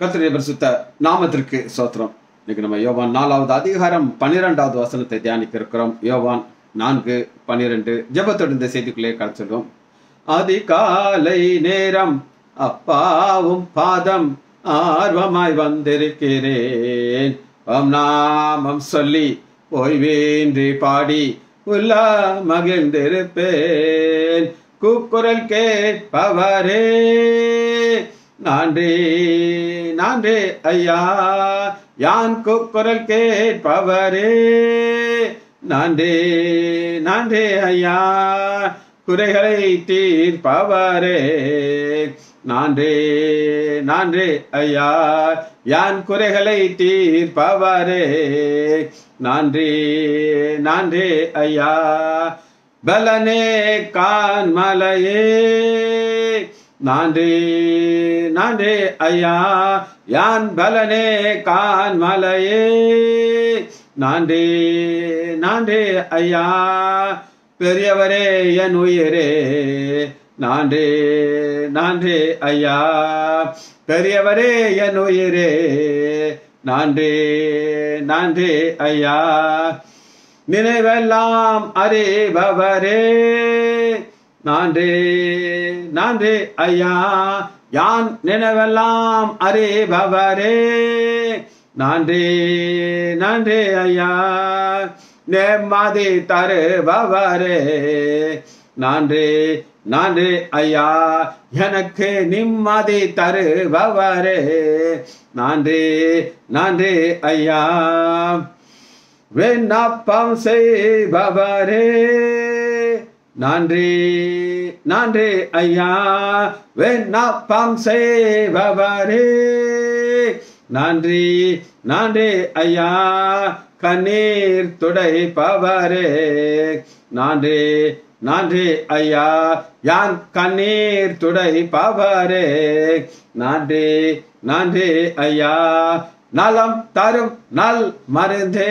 கர்த்தருடைய பரிசுத்த நாமத்திற்கு சோத்திரம் இன்னைக்கு நம்ம யோவான் நாலாவது அதிகாரம் பன்னிரெண்டாவது வசனத்தை தியானிக்க இருக்கிறோம் யோவான் நான்கு பன்னிரெண்டு ஜெபத்தோடு இந்த செய்திக்குள்ளே கடச்சிடுவோம் அதிகாலை நேரம் அப்பாவும் பாதம் ஆர்வமாய் வந்திருக்கிறேன் உம் நாமம் சொல்லி ஓய்வேன்றி பாடி உள்ள மகிழ்ந்திருப்பேன் கூக்குரல் கேட்பவரே நன்றி நன்றி ஐயா யான் கூக்குரல் கேட்பவரே நன்றி நன்றி ஐயா குறைகளை தீர்ப்பவரே நன்றி நன்றி ஐயா யான் குறைகளை தீர்ப்பவரே நன்றி நன்றி ஐயா பலனே கான்மலையே நன்றி நன்றி ஐயா யான் பலனே கான்மலையே நன்றி நன்றி ஐயா பெரியவரே என் உயிரே நன்றி நன்றி ஐயா பெரியவரே என் உயிரே நன்றி நன்றி ஐயா நினைவெல்லாம் அறிபவரே நன்றி நன்றி ஐயா யான் நினைவெல்லாம் அறிபவரே நன்றி நன்றி ஐயா நெம்மதி தருபவரே நன்றி நன்றி ஐயா எனக்கு நிம்மதி தருபவரே நன்றி நன்றி ஐயா விண்ணப்பம் செய்பவரே நன்றி நன்றி ஐயா விண்ணப்பம் செய்பவரே நன்றி நன்றி ஐயா கண்ணீர் துடைப்பவரே நன்றி நன்றி ஐயா யான் கண்ணீர் துடைப்பவரே நன்றி நன்றி ஐயா நலம் தரும் நல் மருந்தே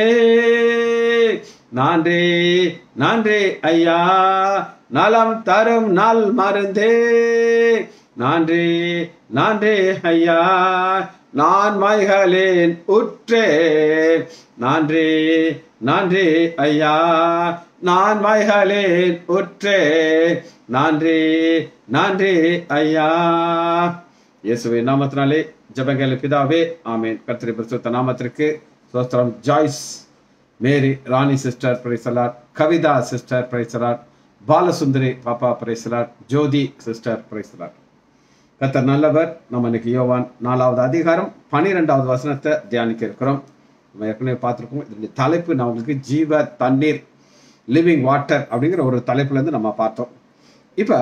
நன்றி நன்றி ஐயா நலம் தரும் நல் மருந்தே நன்றி நன்றி ஐயா நான் மைகளின் உற்றே நன்றி நன்றி ஐயா நான் மைகளின் உற்றே நன்றி நன்றி ஐயா இயேசுவின் நாமத்தினாலே ஜபங்கள் பிதாவே ஆமேன் கர்த்தரி பிரசுத்த நாமத்திற்கு சோஸ்திரம் Joyce Mary Rani sister praise the Lord Kavitha sister praise the Lord Balasundari பாப்பா பிரைசலாட் ஜோதி சிஸ்டர் பிரைசலாட் கர்த்தர் நல்லவர் நம்ம இன்னைக்கு யோவான் நாலாவது அதிகாரம் பன்னிரெண்டாவது வசனத்தை தியானிக்க இருக்கிறோம் நம்ம ஏற்கனவே பார்த்துருக்கோம் இதனுடைய தலைப்பு நான் உங்களுக்கு ஜீவ தண்ணீர் லிவிங் வாட்டர் அப்படிங்கிற ஒரு தலைப்புலேருந்து நம்ம பார்த்தோம் இப்போ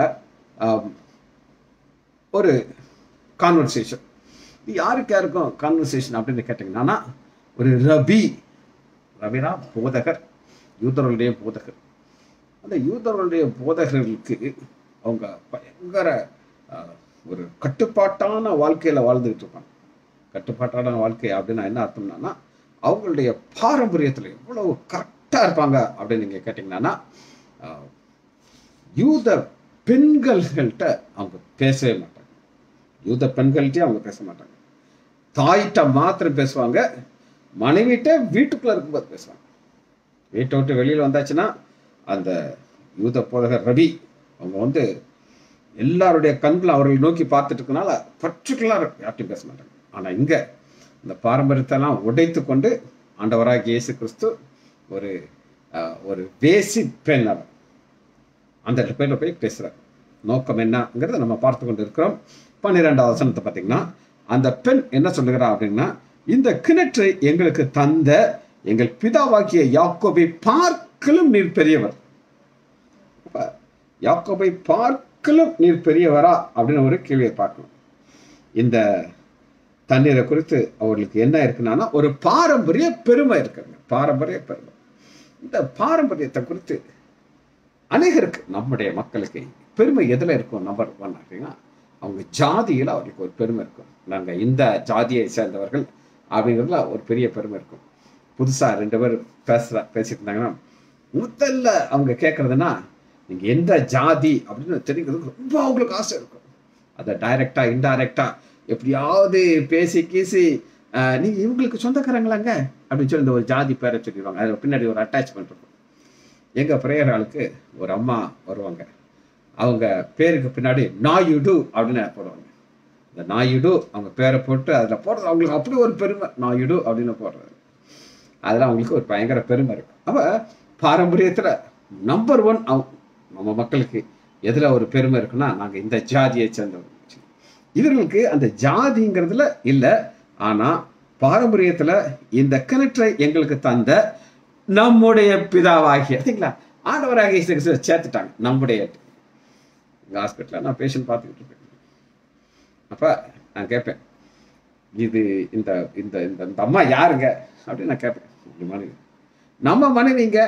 ஒரு கான்வர்சேஷன் இது யாருக்கு யாருக்கும் கான்வர்சேஷன் அப்படின்னு கேட்டிங்கன்னா ஒரு ரபி ரபினா போதகர் யூதர்களுடைய போதகர் அந்த யூதர்களுடைய போதகர்களுக்கு அவங்க பயங்கர அஹ், ஒரு கட்டுப்பாட்டான வாழ்க்கையில் வாழ்ந்துகிட்டு இருப்பாங்க கட்டுப்பாட்டான வாழ்க்கை அப்படின்னா என்ன அர்த்தம்னா அவங்களுடைய பாரம்பரியத்தில் எவ்வளவு கரெக்டாக இருப்பாங்க அப்படின்னு நீங்கள் கேட்டிங்கன்னா அஹ், யூத பெண்கள்கிட்ட அவங்க பேசவே மாட்டாங்க யூத பெண்கள்கிட்டயும் அவங்க பேச மாட்டாங்க தாயிட்ட மாத்திரம் பேசுவாங்க மனைவிட்ட வீட்டுக்குள்ள இருக்கும்போது பேசுவாங்க வீட்டை விட்டு வெளியில் வந்தாச்சுன்னா அந்த யூத போதகர் ரவி அவங்க வந்து எல்லாருடைய கண்களும் அவர்களை நோக்கி பார்த்துட்டு இருக்கனால பர்டிகுலர் யார்ட்டையும் பேச மாட்டாங்க ஆனால் இங்கே இந்த பாரம்பரியத்தெல்லாம் உடைத்து கொண்டு ஆண்டவராகிய இயேசு கிறிஸ்து ஒரு அஹ், ஒரு வேசி பெண் அவர் அந்த பேரில் போய் பேசுகிறார் நோக்கம் என்னங்கிறத நம்ம பார்த்து கொண்டு இருக்கிறோம் பன்னிரெண்டாவது வசனத்தை பார்த்தீங்கன்னா அந்த பெண் என்ன சொல்லுகிறா அப்படின்னா இந்த கிணற்றை எங்களுக்கு தந்த எங்கள் பிதாவாக்கிய யாக்கோபை பார்க்கலும் நீர் பெரியவர் அப்ப யாக்கோபை பார்க்கலும் நீர் பெரியவரா அப்படின்னு ஒரு கேள்வியை பார்க்கணும் இந்த தண்ணீரை குறித்து அவர்களுக்கு என்ன இருக்குன்னா ஒரு பாரம்பரிய பெருமை இருக்குங்க பாரம்பரிய பெருமை இந்த பாரம்பரியத்தை குறித்து அநேகருக்கு நம்முடைய மக்களுக்கு பெருமை எதில் இருக்கும் நம்பர் ஒன் அப்படின்னா அவங்க ஜாதியில் அவர்களுக்கு ஒரு பெருமை இருக்கும் நாங்கள் இந்த ஜாதியை சேர்ந்தவர்கள் அப்படிங்கிறதுல ஒரு பெரிய பெருமை இருக்கும் புதுசாக ரெண்டு பேர் பேசுகிற பேசிட்டு இருந்தாங்கன்னா முதல்ல அவங்க கேட்குறதுன்னா நீங்கள் எந்த ஜாதி அப்படின்னு தெரிகிறதுக்கு ரொம்ப அவங்களுக்கு ஆசை இருக்கும் அதை டைரக்டா இன்டைரக்டா எப்படியாவது பேசி கீசி ஆஹ், நீங்க இவங்களுக்கு சொந்தக்காரங்களாங்க அப்படின்னு சொல்லி இந்த ஒரு ஜாதி பேரை சொல்லிடுவாங்க அது பின்னாடி ஒரு அட்டாச்மெண்ட் இருக்கும் எங்க பிரேயர் ஆளுக்கு ஒரு அம்மா வருவாங்க அவங்க பேருக்கு பின்னாடி நாயுடு அப்படின்னு போடுவாங்க இந்த நாயுடு அவங்க பேரை போட்டு அதில் போடுறது அவங்களுக்கு அப்படி ஒரு பெருமை நாயுடு அப்படின்னு போடுறது அதில் அவங்களுக்கு ஒரு பயங்கர பெருமை இருக்கும் அப்போ பாரம்பரியத்தில் நம்பர் ஒன் நம்ம மக்களுக்கு எதில் ஒரு பெருமை இருக்குன்னா நாங்கள் இந்த ஜாதியை சேர்ந்தவங்க இவர்களுக்கு அந்த ஜாதிங்கிறதுல இல்லை ஆனால் பாரம்பரியத்தில் இந்த கிணற்றை எங்களுக்கு தந்த நம்முடைய பிதாவாகிய பார்த்தீங்களா ஆண்டவராகிய இயேசு கிறிஸ்துவை சேர்த்துட்டாங்க நம்முடைய எங்கள் ஹாஸ்பிட்டலில் நான் பேஷண்ட் பார்த்துக்கிட்டு இருக்கேன் அப்போ நான் கேட்பேன் இது இந்த இந்த இந்த இந்த அம்மா யாருங்க அப்படின்னு நான் கேட்பேன் இந்த மனைவி நம்ம மனைவிங்க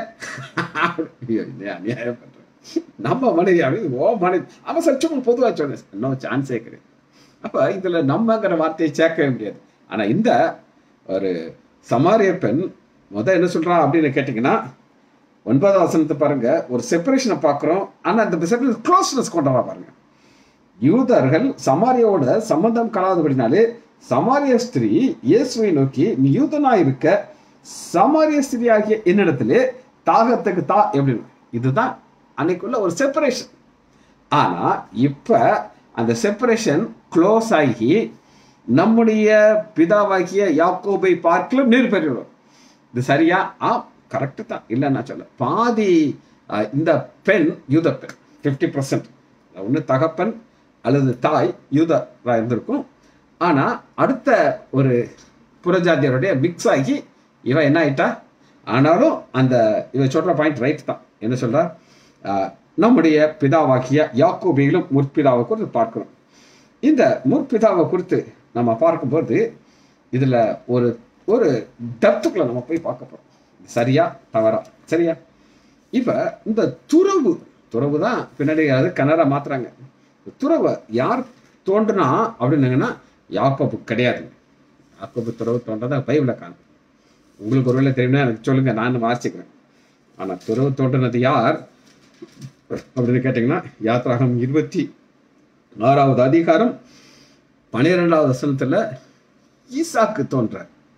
ஐயோ, என்ன அநியாயம் பண்றேன் நம்ம மனைவி அப்படின்னு ஓ மனைவி அவன் சச்சும் பொதுவாக சொன்னேன் இன்னும் சான்ஸே கிடையாது அப்போ இதில் நம்மங்கிற வார்த்தையை சேர்க்கவே முடியாது ஆனால் இந்த ஒரு சமாரிய பெண் முத என்ன சொல்றா அப்படின்னு கேட்டிங்கன்னா ஒன்பதாம் வசனத்தை பாருங்க ஒரு செப்பரேஷனை பார்க்குறோம் ஆனால் அந்த செப்பரேஷன் க்ளோஸ்னஸ் கொண்டவா பாருங்க யூதர்கள் சமாரியோட சம்பந்தம் கலாதபடினாலே சமாரிய ஸ்திரீ இயேசுவை நோக்கி நீ யூதனா இருக்க சமாரிய ஸ்திரீ ஆகிய என்னிடத்திலே தாகத்துக்கு தா எப்படின்னு இதுதான் அன்னைக்குள்ள ஒரு செப்பரேஷன் ஆனா இப்ப அந்த செப்பரேஷன் க்ளோஸ் ஆகி நம்முடைய பிதாவாகிய யாக்கோபை பார்க்கலும் நீர் பெறுகிறோம் இது சரியா ஆ கரெக்டு தான் இல்லைன்னு நான் சொல்ல பாதி அஹ், இந்த பெண் யூத பெண் ஃபிஃப்டி பர்சன்ட் ஒன்று தகப்பன் அல்லது தாய் யூதரா இருந்திருக்கும் ஆனா அடுத்த ஒரு புறஜாதியருடைய மிக்ஸ் ஆகி இவ என்ன ஆயிட்டா ஆனாலும் அந்த இவ சொல்ற பாயிண்ட் ரைட் தான் என்ன சொல்றா ஆஹ், நம்முடைய பிதாவாகிய யாக்கோபியிலும் முற்பிதாவை குறித்து பார்க்கிறோம் இந்த முற்பிதாவை குறித்து நம்ம பார்க்கும்போது இதுல ஒரு ஒரு டெப்த்துக்குள்ள நம்ம போய் பார்க்க போறோம் இது சரியா தவறா சரியா இப்ப இந்த துறவு துறவு தான் பின்னாடி அது கனரா மாத்துறாங்க துறவை யார் தோன்றுனா அப்படின்னாங்கன்னா யாக்கோபு கிடையாது யாக்கோபு துறவு தோன்றதா பைபிள காணும் உங்களுக்கு ஒருவேளை தெரியும்னா எனக்கு சொல்லுங்க நான் வாசிக்கிறேன் ஆனா துறவு தோன்றினது யார் அப்படின்னு கேட்டிங்கன்னா யாத்ராகம் இருபத்தி ஆறாவது அதிகாரம் பன்னிரெண்டாவது வசனத்துல ஈசாக்கு தோன்ற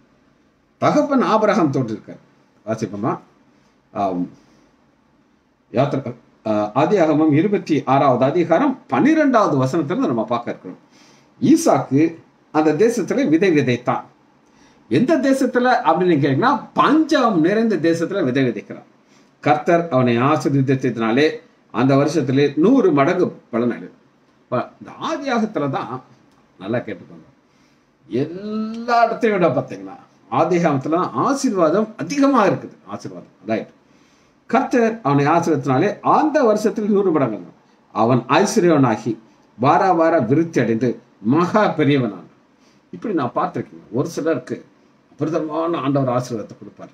தகப்பன் ஆபரகம் தோன்றிருக்கார் வாசிப்போமா ஆம். யாத்திர ஆஹ், ஆதியாகமம் இருபத்தி ஆறாவது அதிகாரம் பன்னிரெண்டாவது வசனத்துல நம்ம பார்க்க இருக்கிறோம் ஈசாக்கு அந்த தேசத்துல விதை விதைத்தான் எந்த தேசத்துல அப்படின்னு கேட்டீங்கன்னா பஞ்சம் நிறைந்த தேசத்துல விதை விதைக்கிறான் கர்த்தர் அவனை ஆசீர்வதித்ததினாலே அந்த வருஷத்திலே நூறு மடங்கு பலன் அடையும் இப்ப இந்த ஆதியாகத்துல தான் நல்லா கேட்டுக்கோங்க எல்லா இடத்தையும் விட பார்த்தீங்கன்னா ஆதிகாமத்துல தான் ஆசீர்வாதம் அதிகமா இருக்குது ஆசீர்வாதம் ரைட் கர்த்தர் அவனை ஆசீர்வத்தினாலே அந்த வருஷத்தில் நூறு மடங்கு அவன் ஐஸ்வர்யவனாகி வார வார விருத்தி அடைந்து மகா பெரியவனான் இப்படி நான் பார்த்திருக்கேன் ஒரு சிலருக்கு பிரதமான ஆண்டவர் ஆசீர்வாதத்தை கொடுப்பார்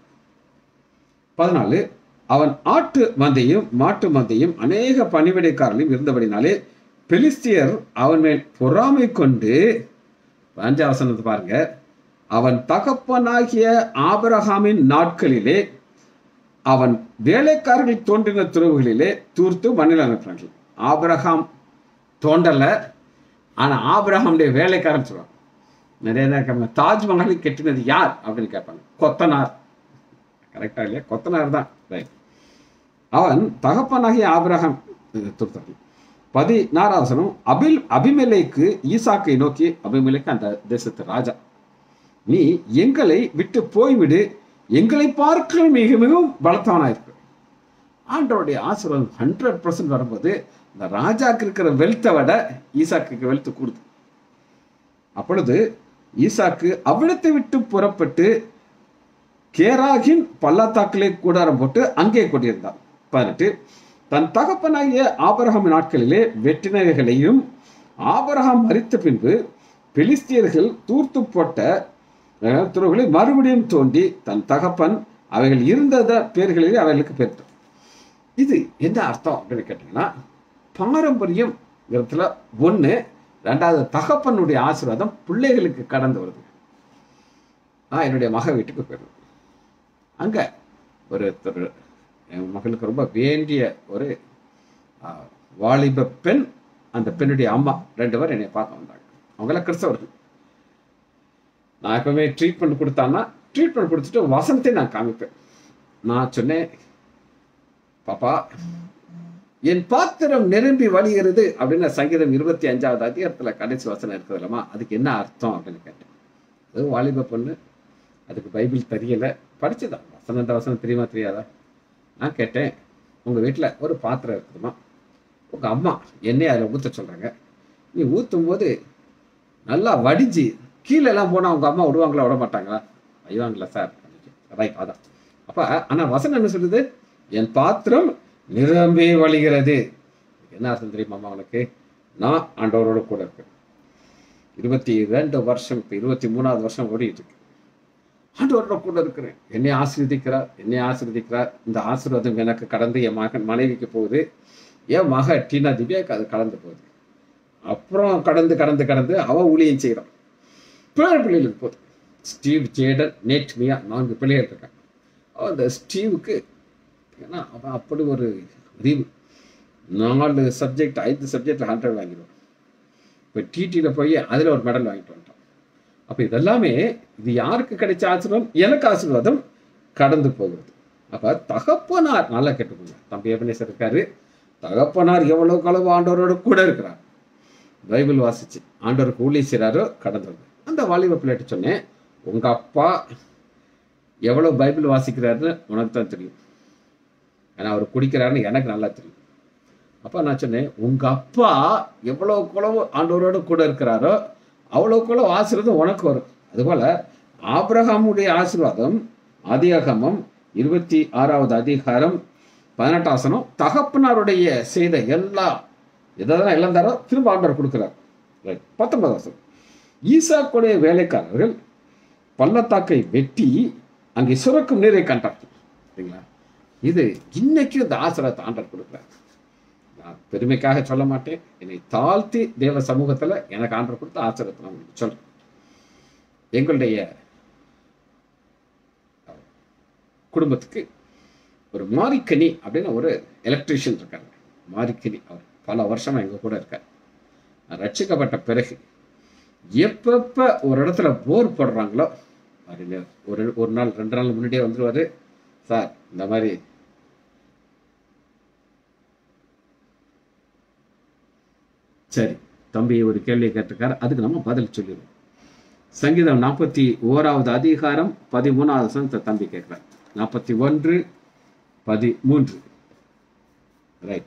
பதினாலு அவன் ஆட்டு மந்தையும் மாட்டு மந்தையும் அநேக பணிவிடைக்காரர்களையும் இருந்தபடினாலே பெலிஸ்தியர் அவன் மேல் பொறாமை கொண்டு அஞ்சாம் வசனத்தை பாருங்க அவன் தகப்பனாகிய ஆபிரகாமின் நாட்களிலே அவன் வேலைக்காரர்கள் தோன்றின துறவுகளிலே தூர்த்து மண்ணில் அனுப்பினார்கள் ஆபிரகாம் தோண்டல ஆனா ஆபிரகாமுடைய வேலைக்காரன் சொல்லுவாங்க நிறைய நேரம் கேட்பாங்க தாஜ்மஹாலை கட்டினது யார் அப்படின்னு கேட்பாங்க கொத்தனார் கரெக்டா இல்லையா கொத்தனார் தான் ரைட் அவன் தகப்பனாகிய ஆபிரகாம் துர்த்தர்கள் பதினாறாவசனம் அபில் அபிமெலேக்கு ஈசாக்கை நோக்கி அபிமெலேக்கு அந்த தேசத்து ராஜா நீ எங்களை விட்டு போய்விடு எங்களை பார்க்க மிக மிகவும் பலத்தவனாயிருக்கு ஆண்டவருடைய ஆசீர்வாதம் ஹண்ட்ரட் பர்சன்ட் வரும்போது இந்த ராஜாக்கு இருக்கிற வெல்த்தை விட ஈசாக்கு வெல்த் கூடுது அப்பொழுது ஈசாக்கு அவ்விடத்தை விட்டு புறப்பட்டு கேராகின் பள்ளத்தாக்கிலே கூடாரம் போட்டு அங்கே கொண்டிருந்தான் பதினெட்டு தன் தகப்பனாகிய ஆபரகம் நாட்களிலே வெட்டினவைகளையும் ஆபரகம் மறித்த பின்பு பெலிஸ்தியர்கள் தூர்த்து போட்ட அஹ், துறவுகளை மறுபடியும் தோண்டி தன் தகப்பன் அவைகள் இருந்த பேர்களிலே அவைகளுக்கு பெற்றான் இது என்ன அர்த்தம் அப்படின்னு கேட்டீங்கன்னா பாரம்பரியம் ஒன்று ரெண்டாவது தகப்பனுடைய ஆசீர்வாதம் பிள்ளைகளுக்கு கடந்து வருது நான் என்னுடைய மக வீட்டுக்கு போயிருந்தேன் அங்கே ஒரு ஒரு- என் மகளுக்கு ரொம்ப வேண்டிய ஒரு ஆ, வாலிப பெண் அந்த பெண்ணுடைய அம்மா ரெண்டு பேரும் என்னை பார்க்க வந்தாங்க அவங்களாம் கிறிஸ்தவர்கள் நான் எப்பவுமே ட்ரீட்மெண்ட் கொடுத்தான்னா ட்ரீட்மெண்ட் கொடுத்துட்டு வசனத்தை நான் காமிப்பேன் நான் சொன்னேன் பாப்பா என் பாத்திரம் நிரம்பி வழிகிறது அப்படின்னு சங்கீதம் இருபத்தி அஞ்சாவது அதிகாரத்துல கடைசி வசனம் இருக்குது இல்லமா அதுக்கு என்ன அர்த்தம் அப்படின்னு கேட்டேன் அது வாலிப பொண்ணு அதுக்கு பைபிள் தெரியல படிச்சுதான் வசனம் இந்த வசனம் தெரியுமா தெரியாதா நான் கேட்டேன் உங்க வீட்டுல ஒரு பாத்திரம் இருக்குதுமா உங்க அம்மா எண்ணெய் அதில் ஊற்ற சொல்றாங்க நீ ஊற்றும் போது நல்லா வடிஞ்சு கீழே எல்லாம் போனா உங்க அம்மா விடுவாங்களா விட மாட்டாங்களா ஐவாங்களா சார் ரைட் அதான் அப்ப ஆனா வசனம் என்ன சொல்லுது என் பாத்திரம் நிரம்பி வழிகிறது என்ன அர்த்தம் தெரியுமா உனக்கு நான் ஆண்டவரோட கூட இருக்கேன் இருபத்தி ரெண்டு வருஷம் இப்போ இருபத்தி மூணாவது வருஷம் ஓடிட்டு இருக்கு ஆண்டவரோட கூட இருக்கிறேன் என்னை ஆசீர்வதிக்கிறார் என்னை ஆசீர்வதிக்கிறார் இந்த ஆசீர்வாதம் எனக்கு கடந்து என் மகன் மனைவிக்கு போகுது என் மக டீனா திவ்யாக்கு அது கடந்து போகுது அப்புறம் கடந்து கடந்து கடந்து அவ ஊழியம் செய்கிறான் பேர பிள்ளைகளுக்கு போகுது ஸ்டீவ் ஜேடன் நேட் மியா நான்கு பிள்ளைகள் இருக்காங்க அவன் அந்த ஸ்டீவுக்கு ஏன்னா அவன் அப்படி ஒரு அறிவு நாலு சப்ஜெக்ட் ஐந்து சப்ஜெக்டில் ஹண்ட்ரட் வாங்கிடுவான் இப்போ டிடியில் போய் அதில் ஒரு மெடல் வாங்கிட்டு வந்துட்டான் அப்போ இதெல்லாமே இது யாருக்கு கிடைச்ச ஆசீர்வாதம் எனக்கு ஆசீர்வாதம் கடந்து போகிறது அப்போ தகப்பனார் நல்லா கேட்டுக்கோங்க தம்பி எபனேசர் இருக்காரு தகப்பனார் எவ்வளவு களவு ஆண்டவரோட கூட இருக்கிறார் பைபிள் வாசிச்சு ஆண்டவருக்கு ஊழி செய்கிறாரோ கடந்து வந்து அந்த வாலிப பிள்ளைட்டு சொன்னேன் உங்க அப்பா எவ்வளவு பைபிள் வாசிக்கிறாருன்னு உனக்கு தான் தெரியும் ஏன்னா அவர் குடிக்கிறாருன்னு எனக்கு நல்லா தெரியும் அப்போ நான் சொன்னேன் உங்க அப்பா எவ்வளவு குளவு ஆண்டவரோட கூட இருக்கிறாரோ அவ்வளவு குளவு ஆசீர்வாதம் உனக்கு வரும் அதுபோல ஆபிரகாமுடைய ஆசீர்வாதம் அதிகமம் இருபத்தி ஆறாவது அதிகாரம் பதினெட்டாசனம் தகப்பனாருடைய செய்த எல்லா எதெல்லாம் இழந்தாரோ திரும்ப ஆண்டவர் கொடுக்கிறார் ரைட் பத்தொன்பதாசனம் ஈசாக்குடைய வேலைக்காரர்கள் பள்ளத்தாக்கை வெட்டி அங்கே சுரக்கும் நீரை கண்டார்கள் சரிங்களா இது இன்னைக்கும் இந்த ஆசிரியத்தை ஆண்டர் கொடுக்குறார் நான் பெருமைக்காக சொல்ல மாட்டேன் என்னை தாழ்த்தி தேவ சமூகத்துல எனக்கு ஆண்டர் கொடுத்த ஆசிரியத்தை நான் உங்களுக்கு சொல்றேன் எங்களுடைய குடும்பத்துக்கு ஒரு மாரிக்கனி அப்படின்னு ஒரு எலக்ட்ரீஷியன் இருக்காங்க மாரிக்கனி அவர் பல வருஷமா எங்க கூட இருக்கார் நான் ரட்சிக்கப்பட்ட பிறகு எப்பப்ப ஒரு இடத்துல போர் போடுறாங்களோ அது ஒரு ஒரு நாள் ரெண்டு நாள் முன்னாடியே வந்துருவாரு சார் இந்த மாதிரி சரி தம்பி ஒரு கேள்வியை கேட்டிருக்காரு அதுக்கு நம்ம பதில் சொல்லிடுவோம் சங்கீதம் நாற்பத்தி ஓராவது அதிகாரம் பதிமூணாவது வசனத்தை தம்பி கேட்கிறார் நாற்பத்தி ஒன்று பதிமூன்று ரைட்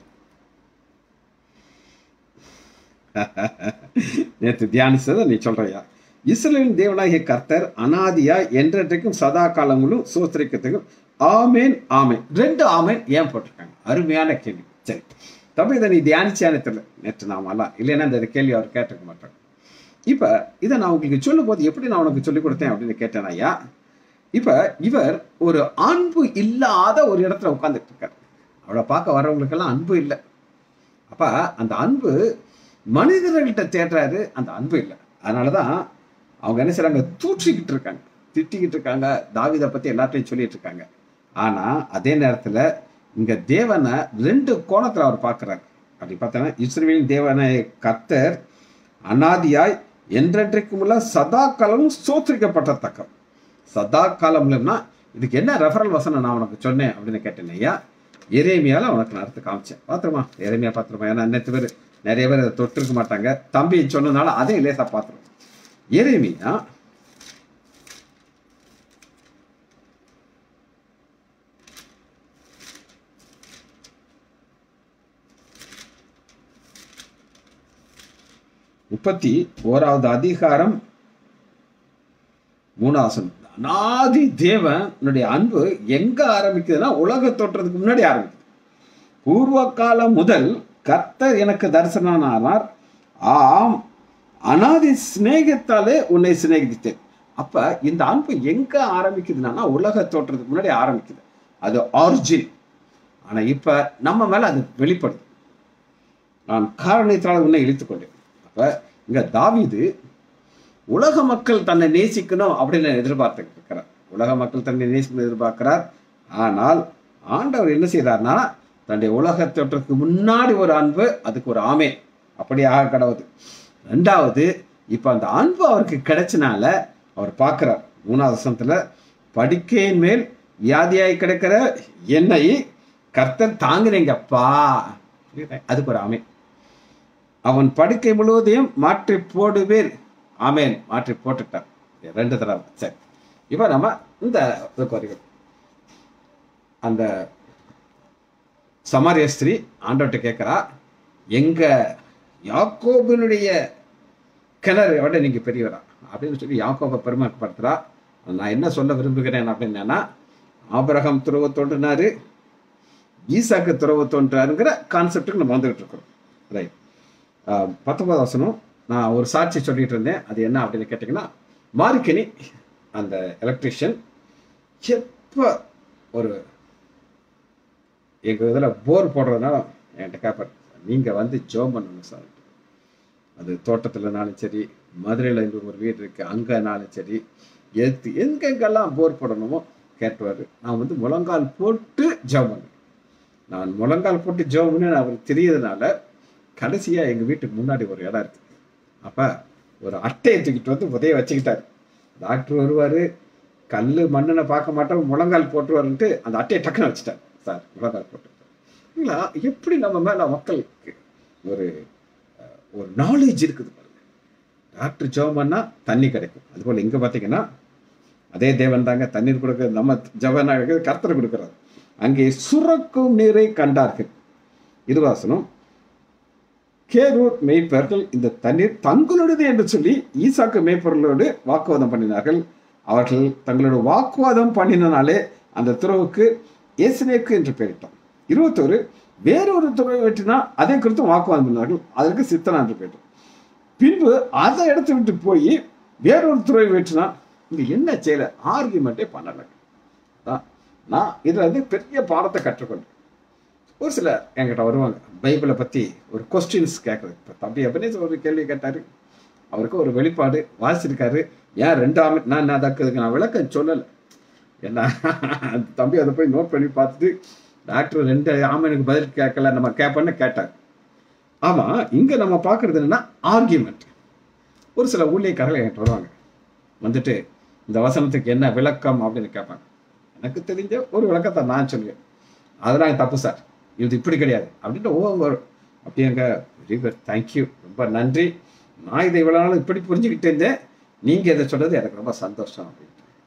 நேற்று தியானிச்சதை நீ சொல்றியா இஸ்ரேலின் தேவனாகிய கர்த்தர் அனாதியா என்றைக்கும் சதா காலங்களும் சோஸ்திரிக்கத்துக்கும் ஆமேன் ஆமேன் ரெண்டு ஆமேன் ஏன் போட்டிருக்காங்க அருமையான கேள்வி சரி தம்பி இதை நீ தியானிச்சானே தெரியல நேற்று நாமெல்லாம் இல்லைன்னா இந்த கேள்வி அவர் கேட்டிருக்க மாட்டாங்க இப்ப இதை நான் உங்களுக்கு சொல்லும் போது எப்படி நான் உனக்கு சொல்லிக் கொடுத்தேன் அப்படின்னு கேட்டேன் ஐயா இப்ப இவர் ஒரு அன்பு இல்லாத ஒரு இடத்துல உட்கார்ந்துட்டு இருக்காரு அவளை பார்க்க வர்றவங்களுக்கெல்லாம் அன்பு இல்லை அப்ப அந்த அன்பு மனிதர்கள்ட்ட தேடுறாரு அந்த அன்பு இல்லை அதனாலதான் அவங்க என்ன செய்றாங்க தூற்றிக்கிட்டு இருக்காங்க திட்டிக்கிட்டு இருக்காங்க தாவிதை பத்தி எல்லாத்தையும் சொல்லிட்டு இருக்காங்க ஆனா அதே நேரத்துல இங்க தேவனை ரெண்டு கோணத்துல அவர் பார்க்கிறார் அப்படி பார்த்தோன்னா இஸ்ரேலின் தேவனை கர்த்தர் அனாதியாய் என்றென்றைக்கும் உள்ள சதா காலமும் சோத்திரிக்கப்பட்டத்தக்கம் சதா காலம்லன்னா இதுக்கு என்ன ரெஃபரல் வசனம் நான் உனக்கு சொன்னேன் அப்படின்னு கேட்டேன் ஐயா எரேமியால உனக்கு நான் அர்த்தம் காமிச்சேன் பார்த்துருமா எரேமியா பார்த்துருமா ஏன்னா நேற்று பேர் நிறைய பேர் அதை தொட்டிருக்க மாட்டாங்க தம்பி சொன்னதுனால அதையும் லேசா பார்த்துருவோம் எரேமியா முப்பத்தி ஓராவது அதிகாரம் மூணாசனம் அனாதி தேவனுடைய அன்பு எங்க ஆரம்பிக்குதுன்னா உலக தோற்றத்துக்கு முன்னாடி ஆரம்பிக்குது பூர்வ காலம் முதல் கர்த்தர் எனக்கு தரிசனமானார் ஆம் அனாதி சிநேகத்தாலே உன்னை சிநேகித்தேன் அப்ப இந்த அன்பு எங்க ஆரம்பிக்குதுன்னா உலக தோற்றத்துக்கு முன்னாடி ஆரம்பிக்குது அது ஆரிஜின் ஆனா இப்ப நம்ம மேல அது வெளிப்படுது நான் காரணத்தினால் உன்னை இழுத்துக் கொண்டேன் அப்ப இங்க தாவீது உலக மக்கள் தன்னை நேசிக்கணும் அப்படின்னு எதிர்பார்த்து இருக்கிறார் உலக மக்கள் தன்னை நேசிக்கணும் எதிர்பார்க்கிறார் ஆனால் ஆண்டவர் என்ன செய்தார்னா தன்னுடைய உலக தோற்றத்துக்கு முன்னாடி ஒரு அன்பு அதுக்கு ஒரு ஆமே அப்படியாக கடவுது ரெண்டாவது இப்ப அந்த அன்பு அவருக்கு கிடைச்சனால அவர் பார்க்கிறார் மூணாவது வசனத்துல படுக்கையின் மேல் வியாதியாய் கிடக்கிற என்னை கர்த்தர் தாங்குறீங்கப்பா அதுக்கு ஒரு ஆமை அவன் படுக்கை முழுவதையும் மாற்றி போடுவேன் ஆமேன் மாற்றி போட்டுட்டார் ரெண்டு தடவை சரி இப்போ நம்ம இந்த இதுக்கு வருகிறோம் அந்த சமாரிய ஸ்திரீ ஆண்டவர்கிட்ட கேட்குறா எங்க யாக்கோபினுடைய கிணறு விட நீங்க பெரியவரா அப்படின்னு சொல்லி யாக்கோபை பெருமைப்படுத்துறா நான் என்ன சொல்ல விரும்புகிறேன் அப்படின்னா ஆபிரகாம் துறவு தோன்றினாரு ஈசாக்கு துறவு தோன்றாருங்கிற கான்செப்டுக்கு நம்ம வந்துகிட்டு இருக்கிறோம் ரைட் பத்தொன்பது வசனம் நான் ஒரு சாட்சி சொல்லிட்டு இருந்தேன் அது என்ன அப்படின்னு கேட்டிங்கன்னா மார்க்கினி அந்த எலக்ட்ரிஷியன் எப்போ ஒரு எங்கள் இதில் போர் போடுறதுனால என்கிட்ட கேட்பார் நீங்கள் வந்து ஜோம் பண்ணணும் சார் அது தோட்டத்துலனாலும் சரி மதுரையில் எங்களுக்கு ஒரு வீடு இருக்குது அங்கேனாலும் சரி எது எங்கெங்கெல்லாம் போர் போடணுமோ கேட்டுவார் நான் வந்து முழங்கால் போட்டு ஜெபம் பண்ணுவேன் நான் முழங்கால் போட்டு ஜெபம் பண்ணி அவருக்கு தெரியறதுனால கடைசியாக எங்கள் வீட்டுக்கு முன்னாடி ஒரு இடம் இருக்குது அப்போ ஒரு அட்டையை தூக்கிட்டு வந்து உதய வச்சுக்கிட்டார் டாக்டர் வருவார் கல் மண்ணுனை பார்க்க மாட்டோம் முழங்கால் போட்டுருவாருன்ட்டு அந்த அட்டையை டக்குன்னு வச்சுட்டார் சார் முழங்கால் போட்டு இல்லைங்களா எப்படி நம்ம மேலே மக்களுக்கு ஒரு அஹ், ஒரு நாலேஜ் இருக்குது பாருங்க டாக்டர் ஜெபம் பண்ணா தண்ணி கிடைக்கும் அதுபோல் இங்கே பார்த்தீங்கன்னா அதே தேவன் தாங்க தண்ணீர் கொடுக்க நம்ம ஜபனா கர்த்தர் கொடுக்கிறார் அங்கே சுரக்கும் நீரை கண்டார்கள் இருவாசனம் கேரூர் மெய்ப்பர்கள் இந்த தண்ணீர் தங்களுடையது என்று சொல்லி ஈசாக்கு மெய்ப்பொருளோடு வாக்குவாதம் பண்ணினார்கள் அவர்கள் தங்களோட வாக்குவாதம் பண்ணினாலே அந்த துறவுக்கு ஏசனேக்கு என்று பெயரிட்டான் இருபத்தோரு வேறொரு துறவை வெட்டினா அதை குறித்தும் வாக்குவாதம் பண்ணார்கள் அதற்கு சித்தனா என்று பெயரிட்டான் பின்பு அதை எடுத்து விட்டு போய் வேறொரு துறை வெட்டினா இங்க என்ன செய்யல ஆர்கியூமெண்ட்டே பண்ணலை அதான் நான் இதுல வந்து பெரிய பாடத்தை கற்றுக்கொண்டேன் ஒரு சில என்கிட்ட வருவாங்க பைபிளை பற்றி ஒரு கொஸ்டின்ஸ் கேட்குறது இப்போ தம்பி எபனேஸ் ஒரு கேள்வி கேட்டார் அவருக்கு ஒரு வெளிப்பாடு வாசிச்சிருக்காரு ஏன் ரெண்டு ஆமை நான் நான் அதுக்கு நான் விளக்கம் சொல்லலை என்ன அந்த தம்பி அதை போய் நோட் பண்ணி பார்த்துட்டு டாக்டர் ரெண்டு ஆமனுக்கு பதில் கேட்கல நம்ம கேட்பேன்னு கேட்டார் ஆமாம் இங்கே நம்ம பார்க்குறது என்னன்னா ஆர்கியூமெண்ட் ஒரு சில ஊழியக்காரர்கள் என்கிட்ட வருவாங்க வந்துட்டு இந்த வசனத்துக்கு என்ன விளக்கம் அப்படின்னு கேட்பாங்க எனக்கு தெரிஞ்ச ஒரு விளக்கத்தை நான் சொல்லுவேன் அதெல்லாம் தப்பு சார் இது இப்படி கிடையாது அப்படின்ட்டு ஓ அப்படிங்க வெரி குட் தேங்க்யூ ரொம்ப நன்றி நான் இதை இவ்வளோ நாள் இப்படி புரிஞ்சுக்கிட்டு இருந்தேன் நீங்கள் இதை சொன்னது எனக்கு ரொம்ப சந்தோஷம் அப்படின்ட்டு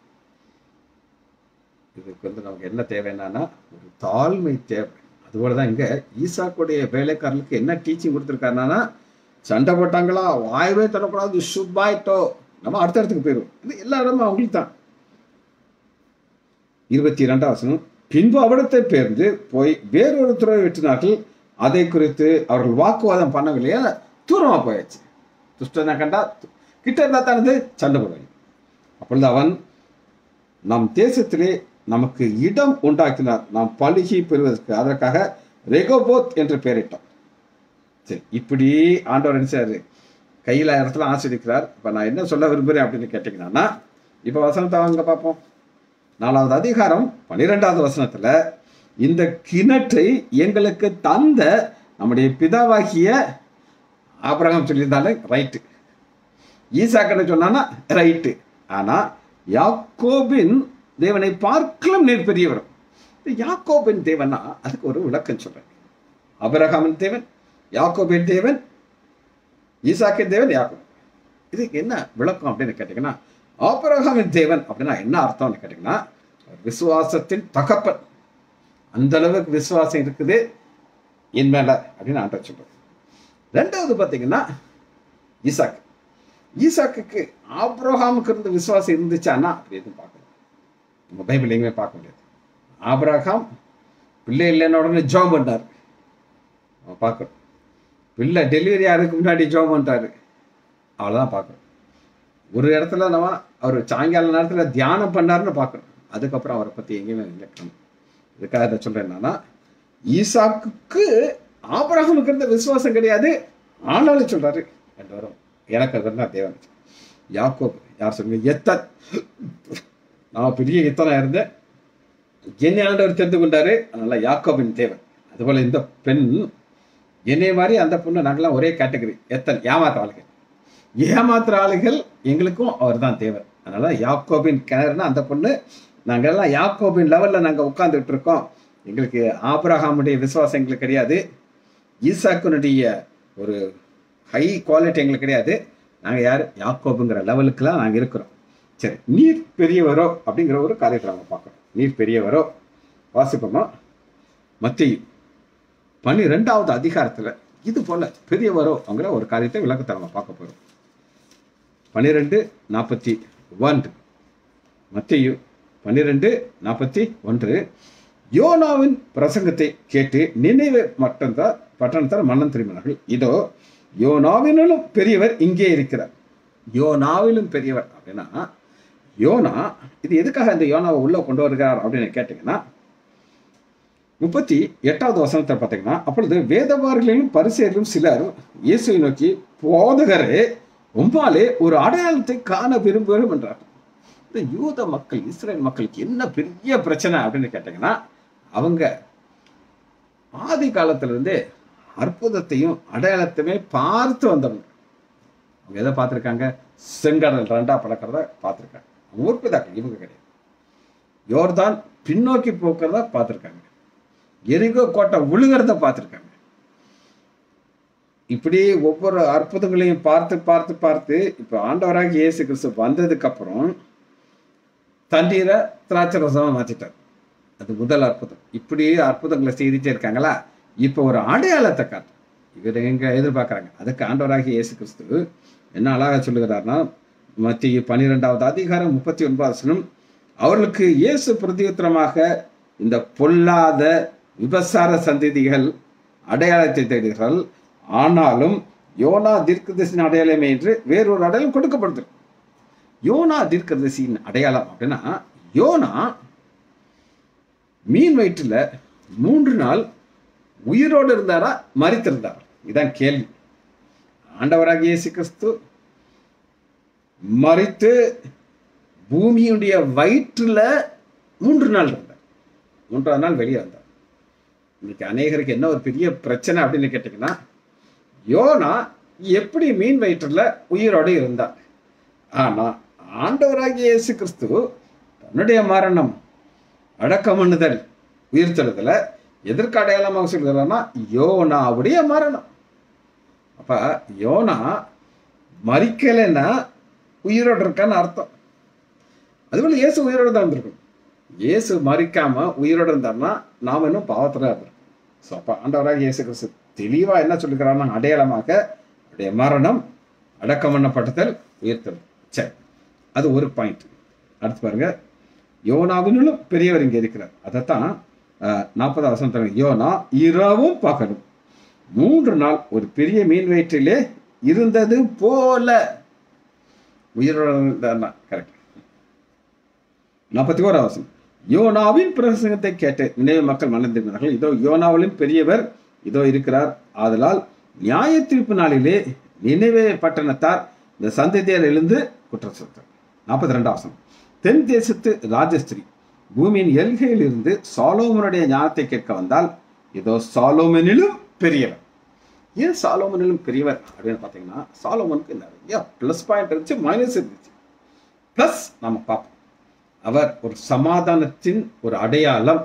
இதுக்கு வந்து நமக்கு என்ன தேவைன்னா ஒரு தாழ்மை தேவை அதுபோல தான் இங்கே ஈசாக்குடைய வேலைக்காரர்களுக்கு என்ன டீச்சிங் கொடுத்துருக்காருனா சண்டை போட்டாங்களா வாயவே தரக்கூடாது சுப்பாயிட்டோ நம்ம அடுத்த இடத்துக்கு போயிடுவோம் இது எல்லா இடமும் அவங்களுக்கு தான் இருபத்தி இரண்டாம் வசனம் பின்பு அவிடத்தை பேர்ந்து போய் வேறொரு துறை வெட்டினார்கள் அதை குறித்து அவர்கள் வாக்குவாதம் பண்ணவில்லையா தூரமா போயாச்சு துஷ்டனை கண்டா கிட்ட இருந்தா தானது சண்டை போடுவாங்க அப்பொழுது அவன் நம் தேசத்திலே நமக்கு இடம் உண்டாக்கினார் நாம் பழுகி பெறுவதற்கு அதற்காக ரெகோபோத் என்று பெயரிட்டோம் சரி இப்படி ஆண்டவர் என்ன செய்றாரு கையில் இடத்துல ஆசிரிக்கிறார் இப்போ நான் என்ன சொல்ல விரும்புகிறேன் அப்படின்னு கேட்டிங்கன்னா இப்போ வசனத்தை வாங்க பார்ப்போம் நாலாவது அதிகாரம் பன்னிரெண்டாவது வசனத்துல இந்த கிணற்றை எங்களுக்கு தந்த நம்முடைய பிதாவாகிய ஆபிரகாம் சொல்லியிருந்தாலே ரைட்டு ஈசாக்கன்னு சொன்னானா ரைட்டு ஆனா யாக்கோபின் தேவனை பார்க்கலும் நீர் பெரியவர் இந்த யாக்கோபின் தேவனா அதுக்கு ஒரு விளக்கம் சொல்றேன் அபிரகாமின் தேவன் யாக்கோபின் தேவன் ஈசாக்கின் தேவன் யாக்கோப் இதுக்கு என்ன விளக்கம் அப்படின்னு கேட்டீங்கன்னா ஆபரகாமின் தேவன் அப்படின்னா என்ன அர்த்தம்னு கேட்டீங்கன்னா விசுவாசத்தின் தகப்பன் அந்த அளவுக்கு விசுவாசம் இருக்குது என் மேல அப்படின்னு ஆண்டவர் சொல்றார் ரெண்டாவது பார்த்தீங்கன்னா ஈசாக்கு ஈசாக்குக்கு ஆப்ரஹாமுக்கு இருந்த விசுவாசம் இருந்துச்சான்னா அப்படி எதுவும் பார்க்கணும் நம்ம பைபிள் எங்கேயுமே பார்க்க முடியாது ஆபிரகாம் பிள்ளை இல்லைன்னு உடனே ஜோம் பண்ணார் நம்ம பார்க்கணும் பிள்ளை டெலிவரி ஆகிறதுக்கு முன்னாடி ஜோம் பண்ணிட்டாரு அவ்வளோதான் பார்க்கணும் ஒரு இடத்துல நம்ம அவர் சாயங்கால நேரத்தில் தியானம் பண்ணாருன்னு பார்க்கணும் அதுக்கப்புறம் அவரை பற்றி எங்கேயுமே இலக்கணும் இதுக்காக இதை சொல்கிறேன் என்னன்னா ஈசாக்குக்கு ஆபரகமுக்கு இருந்த விசுவாசம் கிடையாது ஆனாலும் சொல்றாரு ரெண்டு வரும் எனக்கு அது தான் தேவன் யாக்கோப் யார் சொல்லுங்க எத்தன் நான் பெரிய எத்தனா இருந்தேன் என்னை ஆண்டவர் தெரிந்து கொண்டாரு அதனால யாக்கோபின் தேவன் அதுபோல இந்த பெண் என்னை மாதிரி அந்த பொண்ணு நாங்களாம் ஒரே கேட்டகரி எத்தன் ஏமாத்த ஆளுகள் ஏமாத்துற ஆளுகள் எங்களுக்கும் அவர் தான் தேவன் அதனால அதனால யாக்கோபின் கிணறுனா அந்த பொண்ணு நாங்க எல்லாம் யாக்கோபின் லெவல்ல நாங்க உட்கார்ந்துட்டு இருக்கோம் எங்களுக்கு ஆபிரகாமுடைய விசுவாசம் எங்களுக்கு கிடையாது ஈசாக்குனுடைய ஒரு ஹை குவாலிட்டி எங்களுக்கு கிடையாது நாங்க யார் யாக்கோபுங்கிற லெவலுக்குலாம் நாங்க இருக்கிறோம் சரி நீர் பெரியவரோ அப்படிங்கிற ஒரு காரியத்தை நம்ம பார்க்கறோம் நீர் பெரியவரோ வாசிப்போமா மத்திய பன்னிரெண்டாவது அதிகாரத்துல இது போல பெரியவரோ அப்படிங்கிற ஒரு காரியத்தை விளக்கத்தை நம்ம பார்க்க போறோம் பன்னிரெண்டு நாற்பத்தி ஒன்று மத்திய பன்னிரெண்டு நாற்பத்தி ஒன்று யோனாவின் பிரசங்கத்தை கேட்டு நினைவு மட்டந்தார் பட்டணத்தார் மன்னன் திரும்பினார்கள் இதோ யோனாவினும் பெரியவர் இங்கே இருக்கிறார் யோனாவிலும் பெரியவர் அப்படின்னா யோனா இது எதுக்காக இந்த யோனாவை உள்ள கொண்டு வருகிறார் அப்படின்னு கேட்டீங்கன்னா முப்பத்தி எட்டாவது வசனத்தை பார்த்தீங்கன்னா அப்பொழுது வேதவாரிகளிலும் பரிசேரிலும் சிலர் இயேசுவை நோக்கி போதகரே உம்மாலே ஒரு அடையாளத்தை காண விரும்புகிறோம் என்றார் இந்த யூத மக்கள் இஸ்ரேல் மக்களுக்கு என்ன பெரிய பிரச்சனை அப்படின்னு கேட்டீங்கன்னா அவங்க ஆதி காலத்துல இருந்தே அற்புதத்தையும் அடையாளத்தையுமே பார்த்து வந்தவங்க அவங்க எதை பார்த்துருக்காங்க செங்கடல் ரெண்டா பழக்கிறத பார்த்துருக்காங்க மூர்ப்பிதாக்கள் இவங்க கிடையாது யோர்தான் பின்னோக்கி போக்குறத பார்த்துருக்காங்க எரிகோ கோட்டை விழுகிறத பார்த்துருக்காங்க இப்படி ஒவ்வொரு அற்புதங்களையும் பார்த்து பார்த்து பார்த்து இப்போ ஆண்டவராக இயேசு கிறிஸ்து வந்ததுக்கு அப்புறம் தண்ணீரை திராட்சை ரசமா மாத்திட்டார் அது முதல் அற்புதம் இப்படி அற்புதங்களை செய்துட்டே இருக்காங்களா இப்போ ஒரு அடையாளத்தை காட்டு இவர் எங்க எதிர்பார்க்கறாங்க அதுக்கு ஆண்டவராகிய இயேசு கிறிஸ்து என்ன அழகா சொல்லுகிறார்னா மத்திய பன்னிரெண்டாவது அதிகாரம் முப்பத்தி ஒன்பது வசனம் அவர்களுக்கு இயேசு பிரதியுத்தரமாக இந்த பொல்லாத விபசார சந்ததிகள் அடையாளத்தை தேடுகிறார்கள் ஆனாலும் யோனா தீர்க்கதரிசியின் அடையாளமே என்று வேறொரு அடையாளம் கொடுக்கப்படுது யோனா தீர்க்கதரிசியின் அடையாளம் அப்படின்னா யோனா மீன் வயிற்றுல மூன்று நாள் உயிரோடு இருந்தாரா மறித்திருந்தாரா இதான் கேள்வி ஆண்டவராக இயேசு கிறிஸ்து மறித்து பூமியுடைய வயிற்றுல மூன்று நாள் இருந்தார் மூன்றாவது நாள் வெளியே வந்தார் இன்னைக்கு அநேகருக்கு என்ன ஒரு பெரிய பிரச்சனை அப்படின்னு கேட்டீங்கன்னா யோனா எப்படி மீன் வயிற்றுல உயிரோடு இருந்தார் ஆனா ஆண்டவராகிய இயேசு கிறிஸ்து தன்னுடைய மரணம் அடக்கமண்ணுதல் உயிர்த்தெழுதல எதற்கு அடையாளமாக சொல்கிறார்னா யோனாவுடைய மரணம் அப்ப யோனா மறிக்கலைன்னா உயிரோடு இருக்கான்னு அர்த்தம் அதுபோல இயேசு உயிரோடு தான் இருந்திருக்கும் இயேசு மறிக்காம உயிரோடு இருந்தார்னா நாம் இன்னும் பாவத்தில் இருந்திருக்கோம் ஸோ அப்போ ஆண்டவராக இயேசு கிறிஸ்து தெளிவா என்ன சொல்லுகிறார்னா அடையாளமாக அவருடைய மரணம் அடக்கம் பண்ணப்பட்டதல் உயிர்த்தல் சரி அது ஒரு பாயிண்ட் அடுத்து பாருங்க யோனாவினும் பெரியவர் இங்கே இருக்கிறார் அதைத்தான் நாற்பது வசனம் யோனா இரவும் பகலும் மூன்று நாள் ஒரு பெரிய மீன் வயிற்றிலே இருந்தது போல உயிரோட கரெக்ட் நாற்பத்தி ஓராவது வசனம் யோனாவின் பிரசங்கத்தை கேட்டு நினைவு மக்கள் மணந்திருந்தார்கள் இதோ யோனாவிலும் பெரியவர் இதோ இருக்கிறார் ஆதலால் நியாய தீர்ப்பு நாளிலே நினைவே பட்டணத்தார் இந்த சந்ததியார் எழுந்து குற்றம் சொல்றார் நாற்பத்தி ரெண்டாம் வசனம் தென் தேசத்து ராஜஸ்திரி பூமியின் எல்கையில் இருந்து சாலோமனுடைய ஞானத்தை கேட்க வந்தால் இதோ சாலோமனிலும் பெரியவர் ஏன் சாலோமனிலும் பெரியவர் அப்படின்னு பார்த்தீங்கன்னா சாலோமனுக்கு நிறைய ப்ளஸ் பாயிண்ட் இருந்துச்சு மைனஸ் இருந்துச்சு ப்ளஸ் நம்ம பார்ப்போம் அவர் ஒரு சமாதானத்தின் ஒரு அடையாளம்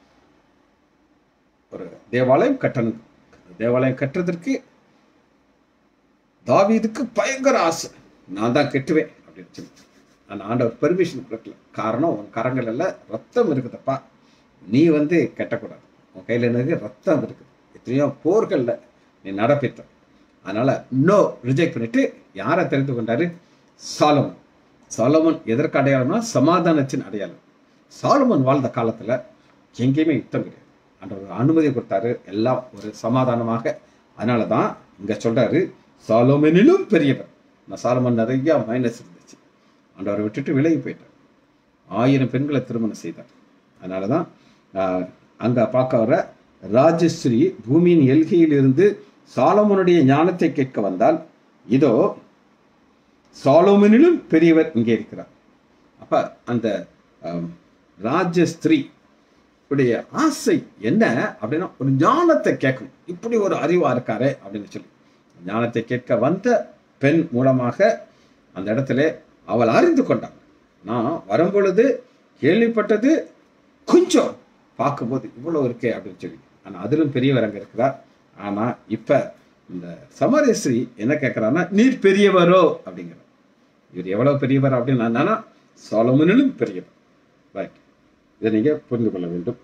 ஒரு தேவாலயம் கட்டணும் தேவாலயம் கட்டுறதற்கு தாவீதுக்கு பயங்கர ஆசை நான் தான் கட்டுவேன் அப்படின்னு சொல்லி அந்த ஆண்டவர் பெர்மிஷன் கொடுக்கல காரணம் உன் கரங்கள் எல்லாம் ரத்தம் இருக்குதப்பா நீ வந்து கட்டக்கூடாது உன் கையில் என்னது ரத்தம் இருக்குது எத்தனையோ போர்களில் நீ நடப்பித்த அதனால நோ ரிஜெக்ட் பண்ணிட்டு யாரை தெரிந்து கொண்டாரு சாலமன் சாலமன் எதற்கு அடையாளம்னா சமாதானத்தின் அடையாளம் சாலமன் வாழ்ந்த காலத்துல எங்கேயுமே யுத்தம் கிடையாது ஆண்டவர் அனுமதி கொடுத்தாரு எல்லாம் ஒரு சமாதானமாக அதனால தான் இங்க சொல்றாரு சாலோமனிலும் பெரியவர் நான் சாலமன் நிறைய மைனஸ் இருந்துச்சு ஆண்டவரை விட்டுட்டு விலகி போயிட்டார் ஆயிரம் பெண்களை திருமணம் செய்தார் அதனால தான் ஆஹ், அங்க பார்க்க வர ராஜஸ்ரீ பூமியின் எல்கையில் இருந்து சாலமனுடைய ஞானத்தை கேட்க வந்தால் இதோ சாலோமனிலும் பெரியவர் இங்கே இருக்கிறார் அப்ப அந்த ஆம், ராஜஸ்திரீ உடைய ஆசை என்ன அப்படின்னா ஒரு ஞானத்தை கேட்கணும் இப்படி ஒரு அறிவா இருக்காரே அப்படின்னு சொல்லி ஞானத்தை கேட்க வந்த பெண் மூலமாக அந்த இடத்துல அவள் அறிந்து கொண்டாள் நான் வரும்பொழுது கேள்விப்பட்டது கொஞ்சம் பார்க்கும்போது இவ்வளோ இருக்கே அப்படின்னு சொல்லி ஆனால் அதிலும் பெரியவர் அங்கே இருக்கிறார் ஆனால் இப்போ இந்த சமரேஸ்ரீ என்ன கேட்குறாருன்னா நீர் பெரியவரோ அப்படிங்கிறார் இவர் எவ்வளோ பெரியவர் அப்படின்னு என்னன்னா சோலமனிலும் பெரியவர் ரைட் இதை நீங்கள் புரிந்து கொள்ள வேண்டும்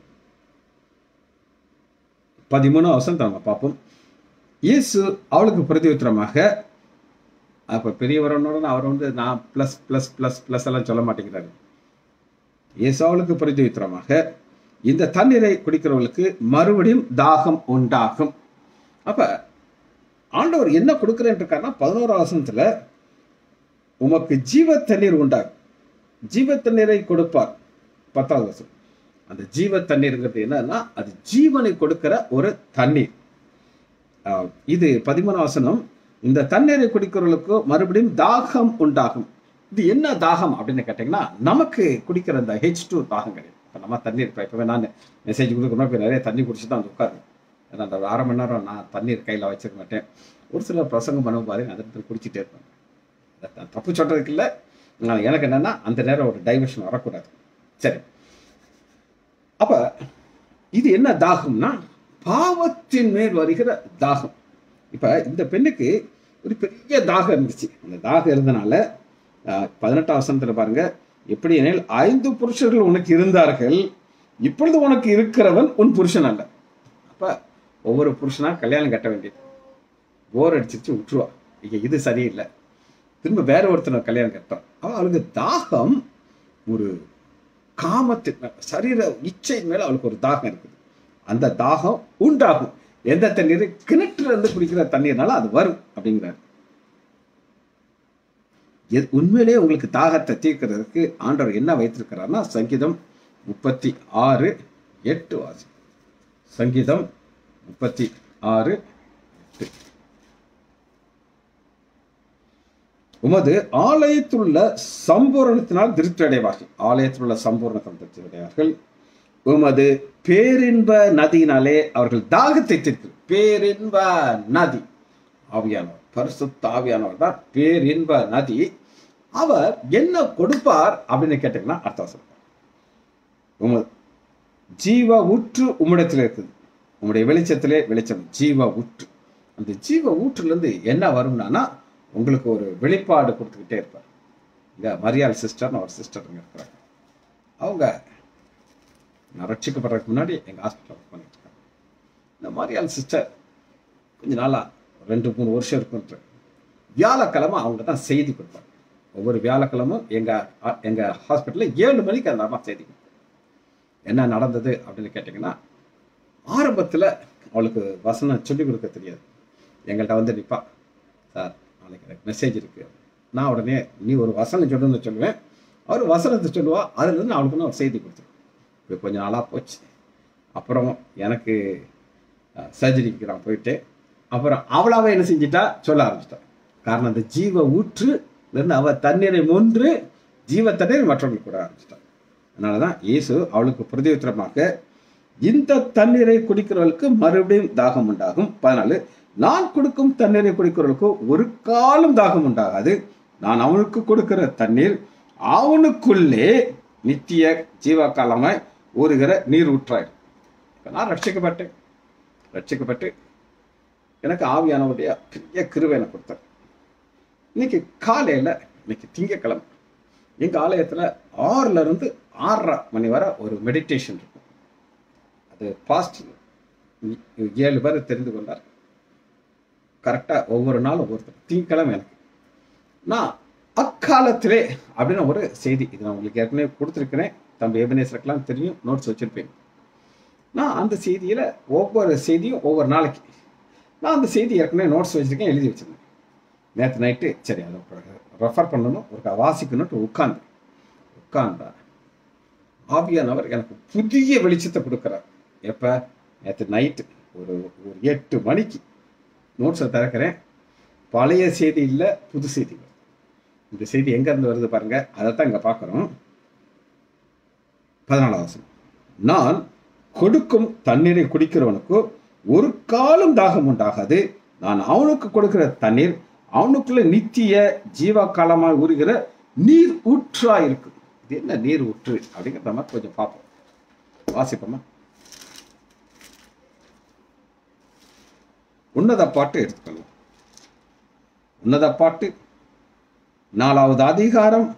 பதிமூணு வசனத்தை நம்ம பார்ப்போம் இயேசு அவளுக்கு பிரதியுத்தரமாக அப்போ பெரியவரனோட அவர் வந்து நான் ப்ளஸ் ப்ளஸ் ப்ளஸ் ப்ளஸ் எல்லாம் சொல்ல மாட்டேங்கிறாரு இயேசு அவளுக்கு பிரதியுத்தரமாக இந்த தண்ணீரை குடிக்கிறவர்களுக்கு மறுபடியும் தாகம் உண்டாகும் அப்ப ஆண்டவர் என்ன கொடுக்குறேன்னு இருக்காருன்னா பதினோரா வசனத்துல உமக்கு ஜீவ தண்ணீர் உண்டாகும் ஜீவ தண்ணீரை கொடுப்பார் பத்தாவது வருஷம் அந்த ஜீவ தண்ணீருங்கிறது என்னன்னா அது ஜீவனை கொடுக்கிற ஒரு தண்ணீர் ஆஹ் இது பதிமூணு வசனம் இந்த தண்ணீரை குடிக்கிறவர்களுக்கு மறுபடியும் தாகம் உண்டாகும் இது என்ன தாகம் அப்படின்னு கேட்டிங்கன்னா நமக்கு குடிக்கிற இந்த ஹெச் டூ தாகம் கிடையாது இப்போ நம்ம தண்ணீர் இப்போ இப்போ நான் மெசேஜ் கொடுக்கணும் இப்போ நிறைய தண்ணி குடிச்சு தான் வந்து உட்காருவேன் ஏன்னா அந்த ஒரு அரை மணி நேரம் நான் தண்ணீர் கையில் வச்சிருக்க மாட்டேன் ஒரு சிலர் பிரசங்கம் பண்ணும் பாருங்க அதை எடுத்து குடிச்சிட்டே இருப்பேன் அதை நான் தப்பு சொல்றதுக்கு இல்லை நான் எனக்கு என்னன்னா அந்த நேரம் ஒரு டைவர்ஷன் வரக்கூடாது சரி அப்ப இது என்ன தாகம்னா பாவத்தின் மேல் வருகிற தாகம் இப்ப இந்த பெண்ணுக்கு ஒரு பெரிய தாகம் இருந்துச்சு அந்த தாகம் இருந்தனால ஆஹ், பதினெட்டாம் வசனத்துல பாருங்க எப்படி எனில் ஐந்து புருஷர்கள் உனக்கு இருந்தார்கள் இப்பொழுது உனக்கு இருக்கிறவன் உன் புருஷன் அல்ல அப்ப ஒவ்வொரு புருஷனா கல்யாணம் கட்ட வேண்டியது போர் அடிச்சிருச்சு விட்டுருவா இங்க இது சரியில்லை திரும்ப வேற ஒருத்தனை கல்யாணம் கட்டான் அவ அவளுக்கு தாகம் ஒரு காமத்தின் மேல, சரீர இச்சையின் மேல அவளுக்கு ஒரு தாகம் இருக்குது அந்த தாகம் உண்டாகும் எந்த தண்ணீர் கிணற்றுல இருந்து குடிக்கிற தண்ணீர்னால அது வரும் அப்படிங்கிறார் எது- உண்மையிலேயே உங்களுக்கு தாகத்தை தீர்க்கிறதுக்கு ஆண்டவர் என்ன வைத்திருக்கிறார்னா சங்கீதம் முப்பத்தி ஆறு எட்டு வாசி சங்கீதம் முப்பத்தி ஆறு எட்டு உமது ஆலயத்திலுள்ள சம்பூரணத்தினால் திருப்தி அடைவார்கள் ஆலயத்திலுள்ள சம்பூரணத்தினால் திருப்தி அடைவார்கள் உமது பேரின்ப நதியினாலே அவர்கள் தாகத்தை தீர்க்கு பேரின்ப நதி ஆவியானவர் பரிசுத்த ஆவியானவர் தான் பேரின்ப நதி அவர் என்ன கொடுப்பார் அப்படின்னு கேட்டீங்கன்னா அர்த்தம் சொல்றார் உமது ஜீவ ஊற்று உம்மிடத்தில் இருக்குது உம்முடைய வெளிச்சத்திலே வெளிச்சம் ஜீவ ஊற்று அந்த ஜீவ ஊற்றுல இருந்து என்ன வரும்னா உங்களுக்கு ஒரு வெளிப்பாடு கொடுத்துக்கிட்டே இருப்பார் இங்க மரியாள் சிஸ்டர்னு ஒரு சிஸ்டர் இங்க இருக்கிறாங்க அவங்க நான் ரட்சிக்கப்படுறதுக்கு முன்னாடி எங்க ஹாஸ்பிட்டல் ஒர்க் பண்ணிட்டு இருக்காங்க இந்த மரியாள் சிஸ்டர் கொஞ்ச நாளா ரெண்டு மூணு வருஷம் இருக்கும் வியாழக்கிழமை அவங்க தான் செய்தி கொடுப்பாங்க ஒவ்வொரு வியாழக்கிழமும் எங்க அ- எங்க ஹாஸ்பிட்டல்ல ஏழு மணிக்கு அந்த அம்மா செய்தி கொடுப்பாங்க என்ன நடந்தது அப்படின்னு கேட்டிங்கன்னா ஆரம்பத்துல அவளுக்கு வசனம் சொல்லிக் கொடுக்க தெரியாது எங்கள்கிட்ட வந்து நிப்பா சார் நாளைக்கு எனக்கு மெசேஜ் இருக்கு நான் உடனே நீ ஒரு வசனம் சொல்லுன்னு சொல்லுவேன் அவர் வசனத்தை சொல்லுவா அதுலேருந்து அவளுக்கு நான் ஒரு செய்தி கொடுத்துருவேன் இப்போ கொஞ்சம் நாளாக போச்சு அப்புறம் எனக்கு சர்ஜரிக்கு நான் போயிட்டு அப்புறம் அவளாவே என்ன செஞ்சிட்டா சொல்ல ஆரம்பிச்சிட்டா காரணம் அந்த ஜீவ ஊற்று இருந்து அவ தண்ணீரை முன்று ஜீவ தண்ணீர் மற்றவங்களுக்கு கூட ஆரம்பிச்சிட்டா அதனால தான் இயேசு அவளுக்கு பிரதியுத்தரமாக இந்த தண்ணீரை குடிக்கிறவர்களுக்கு மறுபடியும் தாகம் உண்டாகும் பதினாலு நான் கொடுக்கும் தண்ணீரை குடிக்கிறவர்களுக்கு ஒரு காலம் தாகம் உண்டாகாது நான் அவனுக்கு கொடுக்கிற தண்ணீர் அவனுக்குள்ளே நித்திய ஜீவகாலமாய் ஊறுகிற நீர் ஊற்றாயிடும் இப்ப நான் ரட்சிக்கப்பட்டேன் ரட்சிக்கப்பட்டு எனக்கு ஆவியானவருடைய பெரிய கிருவை எனக்கு கொடுத்தார் இன்னைக்கு காலையில இன்னைக்கு திங்கக்கிழமை எங்க ஆலயத்துல ஆறுல இருந்து ஆறரை மணி வரை ஒரு மெடிடேஷன் இருக்கும் அது பாஸ்ட் ஏழு பேர் தெரிந்து கொண்டார் கரெக்டா ஒவ்வொரு நாளும் ஒவ்வொருத்தர் திங்கக்கிழமை எனக்கு நான் அக்காலத்திலே அப்படின்னு ஒரு செய்தி இது நான் உங்களுக்கு ஏற்கனவே கொடுத்துருக்கிறேன் தம்பி எபனேசருக்கெல்லாம் தெரியும் நோட்ஸ் வச்சிருப்பேன் நான் அந்த செய்தியில ஒவ்வொரு செய்தியும் ஒவ்வொரு நாளைக்கு நான் அந்த செய்தி ஏற்கனவே நோட்ஸ் வச்சிருக்கேன் எழுதி வச்சிருந்தேன் நேற்று நைட்டு சரி அதை ரெஃபர் பண்ணணும் ஒரு வாசிக்கணும்ட்டு உட்கார்ந்து உட்கார்ந்தா ஆவியானவர் எனக்கு புதிய வெளிச்சத்தை கொடுக்குறார் எப்போ நேற்று நைட்டு ஒரு ஒரு எட்டு மணிக்கு நோட்ஸை திறக்கிறேன் பழைய செய்தி இல்லை புது செய்தி வருது. இந்த செய்தி எங்கேருந்து வருது பாருங்க அதை தான் இங்கே பார்க்குறோம் பதினாலாம் வசனம் நான் கொடுக்கும் தண்ணீரை குடிக்கிறவனுக்கு ஒரு காலம் தாகம் உண்டாகாது நான் அவனுக்கு கொடுக்கிற தண்ணீர் அவனுக்குள்ள நித்திய ஜீவ காலமாய் ஊறுகிற நீர் ஊற்றா இருக்கு இது என்ன நீர் ஊற்று அப்படிங்கிறத மாதிரி கொஞ்சம் பார்ப்போம் வாசிப்போமா உன்னத பாட்டு எடுத்துக்கலாம் உன்னத பாட்டு நாலாவது அதிகாரம்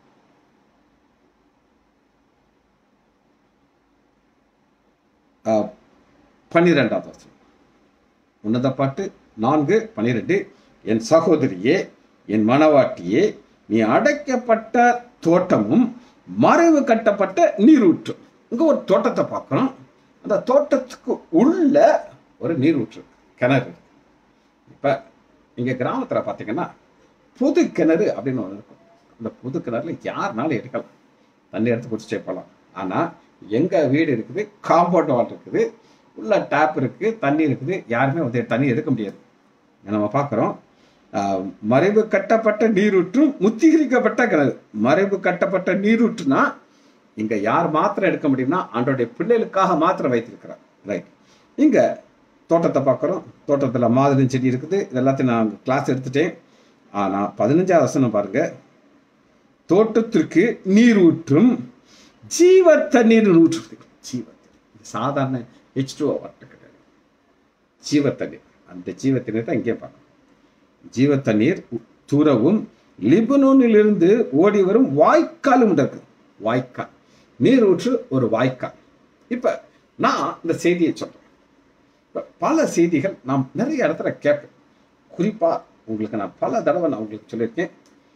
ஆஹ், பன்னிரெண்டாவது வசனம் உன்னத பாட்டு நான்கு பன்னிரெண்டு என் சகோதரியே என் மணவாட்டியே நீ அடைக்கப்பட்ட தோட்டமும் மறைவு கட்டப்பட்ட நீரூற்று இங்க ஒரு தோட்டத்தை பார்க்கிறோம் அந்த தோட்டத்துக்கு உள்ள ஒரு நீரூற்று கிணறு இப்ப இங்க கிராமத்துல பாத்தீங்கன்னா புது கிணறு அப்படின்னு ஒன்று இருக்கும் அந்த புது கிணறுல யாருனாலும் எடுக்கலாம் தண்ணி எடுத்து குடிச்சே போகலாம் ஆனா எங்க வீடு இருக்குது காம்பவுண்ட் வால் இருக்குது உள்ள டேப் இருக்கு தண்ணி இருக்குது யாருமே வந்து தண்ணி எடுக்க முடியாது நம்ம பார்க்குறோம் மறைவு கட்டப்பட்ட நீரூற்றும் முத்திகரிக்கப்பட்ட கிணறு மறைவு கட்டப்பட்ட நீரூற்றுனா இங்க யார் மாத்திரம் எடுக்க முடியும்னா ஆண்டோடைய பிள்ளைகளுக்காக மாத்திரம் வைத்திருக்கிறார் ரைட் இங்க தோட்டத்தை பார்க்குறோம் தோட்டத்துல மாதுளம் செடி இருக்குது இது எல்லாத்தையும் நான் கிளாஸ் எடுத்துட்டேன் ஆனா பதினஞ்சாவது வசனம் பாருங்க தோட்டத்திற்கு நீர் ஊற்றும் ஜீவ தண்ணீர் ஊற்றுறது ஜீவ தண்ணீர். இது சாதாரண ஹெச் டூ வாட்டர் கிடையாது ஜீவ தண்ணீர் அந்த ஜீவ தண்ணீர் தான் இங்கே பார்க்கணும் ஜீவ தண்ணீர் துறவும் லிபனோனிலிருந்து ஓடி வரும் வாய்க்காலும் இருக்கு வாய்க்கால் நீர் ஊற்று ஒரு வாய்க்கால் இப்ப நான் இந்த செய்தியை சொல்றேன் இப்ப பல செய்திகள் நாம் நிறைய இடத்துல கேட்பேன் குறிப்பா உங்களுக்கு நான் பல தடவை நான் உங்களுக்கு சொல்லியிருக்கேன்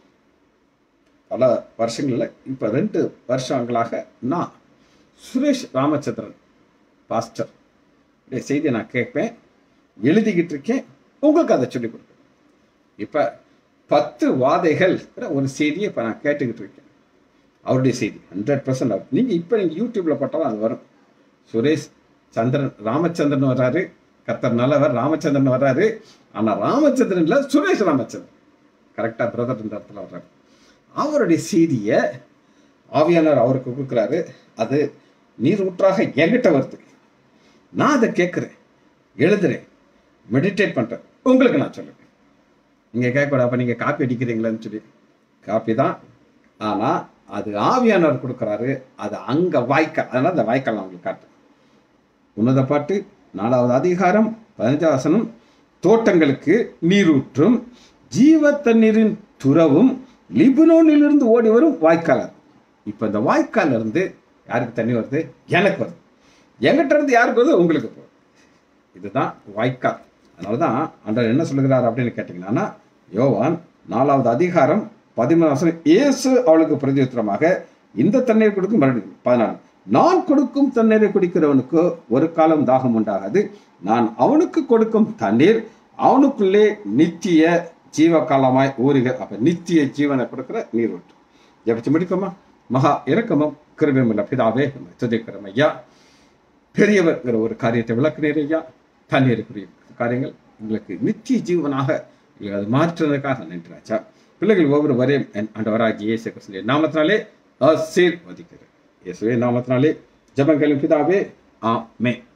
பல வருஷங்கள்ல இப்ப ரெண்டு வருஷங்களாக நான் சுரேஷ் ராமச்சந்திரன் பாஸ்டர் இந்த செய்தியை நான் கேட்பேன் எழுதிக்கிட்டு இருக்கேன் உங்களுக்கு அதை சொல்லிக் கொடுப்பேன் இப்ப பத்து வாதைகள் ஒரு செய்தியை இப்ப நான் கேட்டுக்கிட்டு இருக்கேன் அவருடைய செய்தி ஹண்ட்ரட் பர்சன்ட் நீங்க இப்ப நீங்க யூடியூப்ல போட்டாலும் அது வரும் சுரேஷ் சந்திரன் ராமச்சந்திரன் வர்றாரு கர்த்தர் நல்லவர் ராமச்சந்திரன் வர்றாரு ஆனா ராமச்சந்திரன்ல சுரேஷ் ராமச்சந்திரன் கரெக்டா பிரதர் இந்த இடத்துல வர்றாரு அவருடைய செய்தியை ஆவியானவர் அவருக்கு கொடுக்குறாரு அது நீர் ஊற்றாக என்கிட்ட வருது நான் அதை கேட்குறேன் எழுதுறேன் மெடிடேட் பண்றேன் உங்களுக்கு நான் சொல்லுவேன் நீங்க கேட்கக்கூடாது அப்ப நீங்க காப்பி அடிக்கிறீங்களான்னு சொல்லி காப்பி தான் ஆனா அது ஆவியானவர் கொடுக்குறாரு அது அங்க வாய்க்கால் அதனால அந்த வாய்க்கால் நான் உங்களுக்கு காட்டுறேன் உன்னத பாட்டு நாலாவது அதிகாரம் பதினஞ்சாம் வசனம் தோட்டங்களுக்கு நீரூற்றும் ஜீவ தண்ணீரின் துறவும் லிபனோனிலிருந்து ஓடி வரும் வாய்க்காலர் இப்ப இந்த வாய்க்கால்ல இருந்து யாருக்கு தண்ணி வருது எனக்கு வருது என்கிட்ட இருந்து யாருக்கு வருது உங்களுக்கு போகுது இதுதான் வாய்க்கால் அதனாலதான் ஆண்டவர் என்ன சொல்லுகிறார் அப்படின்னு கேட்டீங்கன்னா யோவான் நாலாவது அதிகாரம் பதிமூணு வருஷம் இயேசு அவளுக்கு பிரதியுத்தரமாக இந்த தண்ணீர் கொடுக்கும் மறுபடியும் பதினாலு நான் கொடுக்கும் தண்ணீரை குடிக்கிறவனுக்கு ஒரு காலம் தாகம் உண்டாகாது நான் அவனுக்கு கொடுக்கும் தண்ணீர் அவனுக்குள்ளே நித்திய ஜீவ காலமாய் ஊறுக அப்ப நித்திய ஜீவனை கொடுக்கிற நீர் ஊற்று ஜெபிச்சு முடிப்போமா மகா இரக்கமும் கிருபையுள்ள பிதாவே நம்ம துதிக்கிறோம் ஐயா பெரியவர்ங்கிற ஒரு காரியத்தை விளக்குனீர் ஐயா தண்ணீருக்குரிய காரியங்கள் உங்களுக்கு நித்திய ஜீவனாக எங்களை அது மாற்றுவதற்காக நன்றி ராஜா பிள்ளைகள் ஒவ்வொரு வரையும் என் ஆண்டவராகிய இயேசு கிறிஸ்துவின் நாமத்தினாலே ஆசீர்வதிக்கிறேன் இயேசுவே நாமத்தினாலே ஜெபங்களின் பிதாவே ஆமென்